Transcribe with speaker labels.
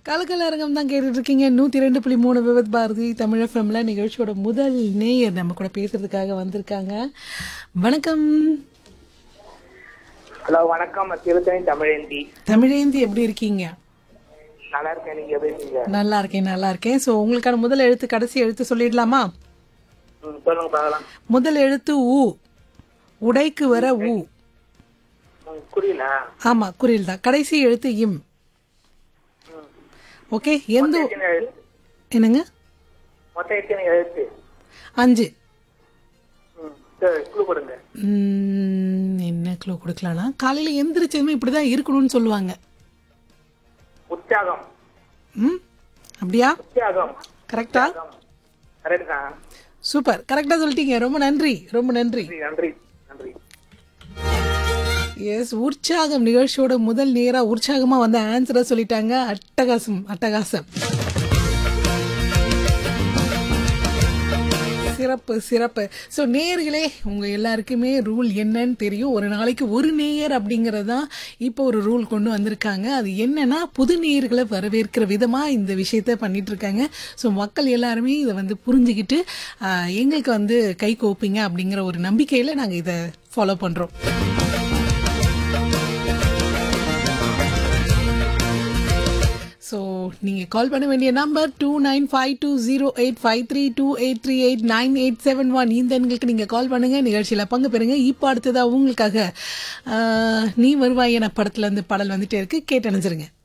Speaker 1: கலக்கலரங்கம் தான் கேட்டுட்டு இருக்கீங்க நூற்றி ரெண்டு புள்ளி மூணு விவத் பாரதி தமிழ் எஃப்எம்ல நிகழ்ச்சியோட முதல் நேயர் நம்ம கூட பேசுறதுக்காக வந்திருக்காங்க வணக்கம்
Speaker 2: ஹலோ வணக்கம் திருத்தணி தமிழேந்தி
Speaker 1: தமிழேந்தி எப்படி இருக்கீங்க
Speaker 2: நல்லா இருக்கேன் நீங்க எப்படி இருக்கீங்க
Speaker 1: நல்லா இருக்கேன் நல்லா இருக்கேன் ஸோ உங்களுக்கான முதல் எழுத்து கடைசி எழுத்து சொல்லிடலாமா
Speaker 2: ம், சொல்லுங்க பார்க்கலாம்
Speaker 1: முதல் எழுத்து ஊ உடைக்கு வர ஊ
Speaker 2: ம், புரியல
Speaker 1: ஆமா குறில் தான் கடைசி எழுத்து இம் ஓகே எந்த
Speaker 2: எத்தனை எழுத்து
Speaker 1: என்னங்க
Speaker 2: மொத்தம் எத்தனை எழுத்து
Speaker 1: அஞ்சு
Speaker 2: ம், சரி குழு கொடுங்க
Speaker 1: ம், என்ன க்ளூ கொடுக்கலாம்னா காலையில் எந்திரிச்சதுமே இப்படி தான் இருக்கணும்னு சொல்லுவாங்க
Speaker 2: உற்சாகம்
Speaker 1: ம் அப்படியா
Speaker 2: உற்சாகம்
Speaker 1: கரெக்டா
Speaker 2: கரெக்ட் தான்
Speaker 1: சூப்பர் கரெக்டாக சொல்லிட்டீங்க ரொம்ப நன்றி ரொம்ப நன்றி
Speaker 2: நன்றி நன்றி
Speaker 1: எஸ் உற்சாகம் நிகழ்ச்சியோட முதல் நேராக உற்சாகமாக வந்த ஆன்சரை சொல்லிட்டாங்க அட்டகாசம் அட்டகாசம் சிறப்பு சிறப்பு ஸோ நேயர்களே உங்கள் எல்லாருக்குமே ரூல் என்னன்னு தெரியும் ஒரு நாளைக்கு ஒரு நேயர் அப்படிங்கிறது தான் இப்போ ஒரு ரூல் கொண்டு வந்திருக்காங்க அது என்னன்னா புது நேயர்களை வரவேற்கிற விதமாக இந்த விஷயத்த பண்ணிட்டு இருக்காங்க ஸோ மக்கள் எல்லாருமே இதை வந்து புரிஞ்சுக்கிட்டு ஆஹ், எங்களுக்கு வந்து கை கோப்பீங்க அப்படிங்கிற ஒரு நம்பிக்கையில் நாங்கள் இதை ஃபாலோ பண்ணுறோம் ஸோ நீங்கள் கால் பண்ண வேண்டிய number two nine five two zero eight five three two eight three eight nine eight seven one இந்த எண்களுக்கு நீங்கள் கால் பண்ணுங்கள் நிகழ்ச்சியில் பங்கு பெறுங்க இப்போ அடுத்ததாக உங்களுக்காக ஆஹ், நீ வருவாய் என படத்துல இருந்து பாடல் வந்துட்டே இருக்கு கேட்டு அணிஞ்சிருங்க